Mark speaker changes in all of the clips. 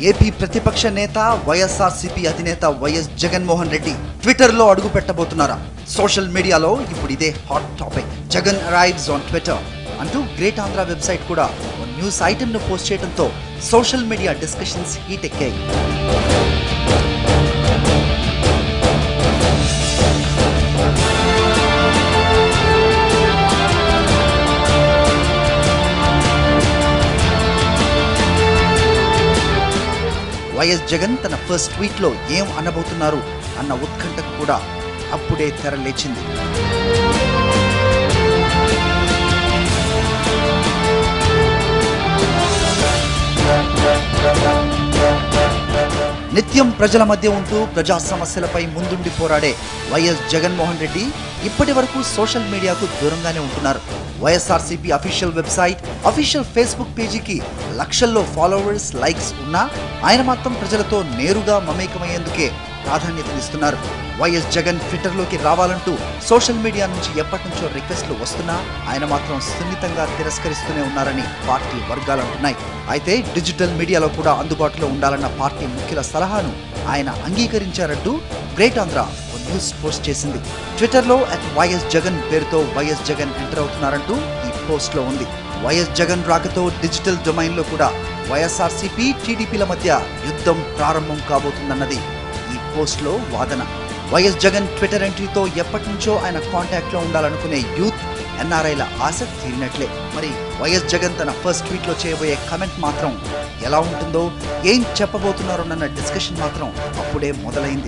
Speaker 1: AP ప్రతిపక్ష నేత వైఎస్ఆర్సీపీ అధినేత వైఎస్ జగన్మోహన్ రెడ్డి ట్విట్టర్లో అడుగు పెట్టబోతున్నారా సోషల్ మీడియాలో ఇప్పుడు ఇదే hot topic Jagan arrives on Twitter అంటూ గ్రేట్ ఆంధ్ర వెబ్సైట్ కూడా ఓ న్యూస్ ఐటెంను పోస్ట్ చేయడంతో సోషల్ మీడియా డిస్కషన్స్ హీట్ ఎక్కాయి వైఎస్ జగన్ తన ఫస్ట్ ట్వీట్లో ఏం అనబోతున్నారు అన్న ఉత్కంఠకు కూడా అప్పుడే తెర లేచింది నిత్యం ప్రజల మధ్య ఉంటూ ప్రజా సమస్యలపై ముందుండి పోరాడే వైఎస్ జగన్మోహన్ రెడ్డి ఇప్పటి వరకు సోషల్ మీడియాకు దూరంగానే ఉంటున్నారు YSRCP official website official Facebook పేజీకి లక్షల్లో ఫాలోవర్స్ లైక్స్ ఉన్నా ఆయన మాత్రం ప్రజలతో నేరుగా మమేకమయ్యేందుకే ప్రాధాన్యతనిస్తున్నారు వైఎస్ జగన్ ట్విట్టర్లోకి రావాలంటూ సోషల్ మీడియా నుంచి ఎప్పటి నుంచో రిక్వెస్ట్లు వస్తున్నా ఆయన మాత్రం సున్నితంగా తిరస్కరిస్తూనే ఉన్నారని పార్టీ వర్గాలు అంటున్నాయి అయితే డిజిటల్ మీడియాలో కూడా అందుబాటులో ఉండాలన్న పార్టీ ముఖ్యుల సలహాను ఆయన అంగీకరించారంటూ గ్రేట్ ఆంధ్ర ఓ న్యూస్ పోస్ట్ చేసింది ట్విట్టర్లో అట్ వైఎస్ జగన్ పేరుతో వైఎస్ జగన్ ఎంటర్ అవుతున్నారంటూ ఈ పోస్ట్లో ఉంది వైఎస్ జగన్ రాకతో డిజిటల్ డొమైన్లో కూడా వైఎస్ఆర్సీపీ టీడీపీల మధ్య యుద్ధం ప్రారంభం కాబోతుందన్నది ఈ పోస్ట్లో వాదన వైఎస్ జగన్ ట్విట్టర్ ఎంట్రీతో ఎప్పటి నుంచో ఆయన కాంటాక్ట్ లో ఉండాలనుకునే యూత్ ఎన్ఆర్ఐల ఆశ తీరినట్లే మరి వైఎస్ జగన్ తన ఫస్ట్ ట్వీట్ లో చేయబోయే కమెంట్ మాత్రం ఎలా ఉంటుందో ఏం చెప్పబోతున్నారోనన్న డిస్కషన్ మాత్రం అప్పుడే మొదలైంది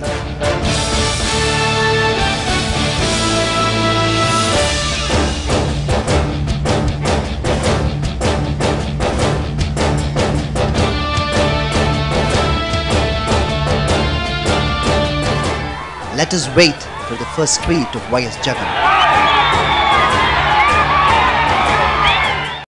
Speaker 1: Let us wait for the first tweet of YS Jagan.